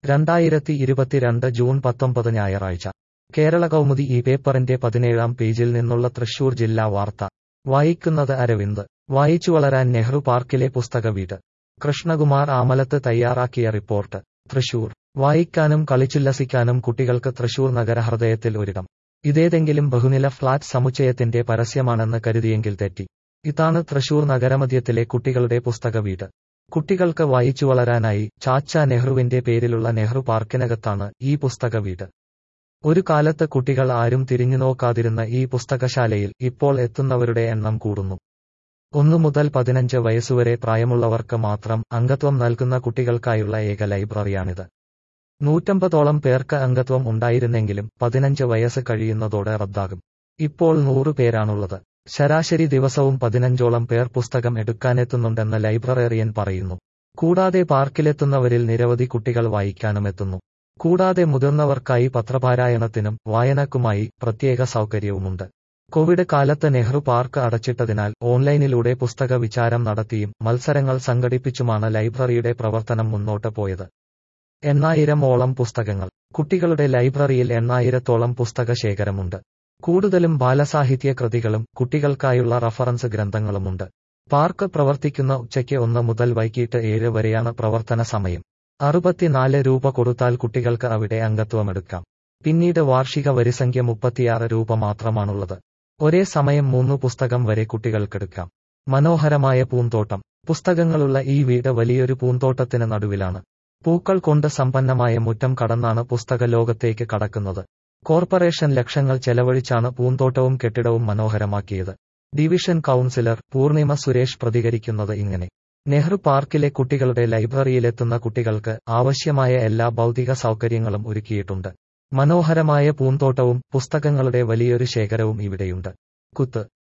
രണ്ടായിരത്തി ഇരുപത്തിരണ്ട് ജൂൺ പത്തൊമ്പത് ഞായറാഴ്ച കേരള കൗമുദി ഈ പേപ്പറിന്റെ പതിനേഴാം പേജിൽ നിന്നുള്ള തൃശൂർ ജില്ലാ വാർത്ത വായിക്കുന്നത് അരവിന്ദ് വായിച്ചു വളരാൻ നെഹ്റു പാർക്കിലെ പുസ്തക വീട് കൃഷ്ണകുമാർ ആമലത്ത് തയ്യാറാക്കിയ റിപ്പോർട്ട് തൃശൂർ വായിക്കാനും കളിച്ചുല്ലസിക്കാനും കുട്ടികൾക്ക് തൃശൂർ നഗരഹൃദയത്തിൽ ഒരിടം ഇതേതെങ്കിലും ബഹുനില ഫ്ളാറ്റ് സമുച്ചയത്തിന്റെ പരസ്യമാണെന്ന് കരുതിയെങ്കിൽ തെറ്റി ഇതാണ് തൃശൂർ നഗരമധ്യത്തിലെ കുട്ടികളുടെ പുസ്തക വീട് കുട്ടികൾക്ക് വായിച്ചു വളരാനായി ചാച്ച നെഹ്റുവിന്റെ പേരിലുള്ള നെഹ്റു പാർക്കിനകത്താണ് ഈ പുസ്തക വീട് ഒരു കാലത്ത് കുട്ടികൾ ആരും തിരിഞ്ഞു നോക്കാതിരുന്ന ഈ പുസ്തകശാലയിൽ ഇപ്പോൾ എത്തുന്നവരുടെ എണ്ണം കൂടുന്നു ഒന്നു മുതൽ പതിനഞ്ച് വയസ്സുവരെ പ്രായമുള്ളവർക്ക് മാത്രം അംഗത്വം നൽകുന്ന കുട്ടികൾക്കായുള്ള ഏക ലൈബ്രറിയാണിത് നൂറ്റമ്പതോളം പേർക്ക് അംഗത്വം ഉണ്ടായിരുന്നെങ്കിലും പതിനഞ്ച് വയസ്സ് കഴിയുന്നതോടെ റദ്ദാകും ഇപ്പോൾ നൂറ് പേരാണുള്ളത് ശരാശരി ദിവസവും പതിനഞ്ചോളം പേർ പുസ്തകം എടുക്കാനെത്തുന്നുണ്ടെന്ന് ലൈബ്രറേറിയൻ പറയുന്നു കൂടാതെ പാർക്കിലെത്തുന്നവരിൽ നിരവധി കുട്ടികൾ വായിക്കാനുമെത്തുന്നു കൂടാതെ മുതിർന്നവർക്കായി പത്രപാരായണത്തിനും വായനക്കുമായി പ്രത്യേക സൗകര്യവുമുണ്ട് കോവിഡ് കാലത്ത് നെഹ്റു പാർക്ക് അടച്ചിട്ടതിനാൽ ഓൺലൈനിലൂടെ പുസ്തക വിചാരം നടത്തിയും മത്സരങ്ങൾ സംഘടിപ്പിച്ചുമാണ് ലൈബ്രറിയുടെ പ്രവർത്തനം മുന്നോട്ട് പോയത് എണ്ണായിരം ഓളം പുസ്തകങ്ങൾ കുട്ടികളുടെ ലൈബ്രറിയിൽ എണ്ണായിരത്തോളം പുസ്തക ശേഖരമുണ്ട് കൂടുതലും ബാലസാഹിത്യ കൃതികളും കുട്ടികൾക്കായുള്ള റഫറൻസ് ഗ്രന്ഥങ്ങളുമുണ്ട് പാർക്ക് പ്രവർത്തിക്കുന്ന ഉച്ചയ്ക്ക് ഒന്ന് മുതൽ വൈകിട്ട് ഏഴ് വരെയാണ് പ്രവർത്തന സമയം അറുപത്തിനാല് രൂപ കൊടുത്താൽ കുട്ടികൾക്ക് അവിടെ അംഗത്വമെടുക്കാം പിന്നീട് വാർഷിക വരിസംഖ്യ മുപ്പത്തിയാറ് രൂപ മാത്രമാണുള്ളത് ഒരേ സമയം മൂന്ന് പുസ്തകം വരെ കുട്ടികൾക്കെടുക്കാം മനോഹരമായ പൂന്തോട്ടം പുസ്തകങ്ങളുള്ള ഈ വീട് വലിയൊരു പൂന്തോട്ടത്തിന് നടുവിലാണ് പൂക്കൾ കൊണ്ട് സമ്പന്നമായ മുറ്റം കടന്നാണ് പുസ്തക ലോകത്തേക്ക് കടക്കുന്നത് കോർപ്പറേഷൻ ലക്ഷങ്ങൾ ചെലവഴിച്ചാണ് പൂന്തോട്ടവും കെട്ടിടവും മനോഹരമാക്കിയത് ഡിവിഷൻ കൗൺസിലർ പൂർണിമ സുരേഷ് പ്രതികരിക്കുന്നത് ഇങ്ങനെ നെഹ്റു പാർക്കിലെ കുട്ടികളുടെ ലൈബ്രറിയിലെത്തുന്ന കുട്ടികൾക്ക് ആവശ്യമായ എല്ലാ ഭൗതിക സൗകര്യങ്ങളും ഒരുക്കിയിട്ടുണ്ട് മനോഹരമായ പൂന്തോട്ടവും പുസ്തകങ്ങളുടെ വലിയൊരു ശേഖരവും ഇവിടെയുണ്ട് കുത്ത്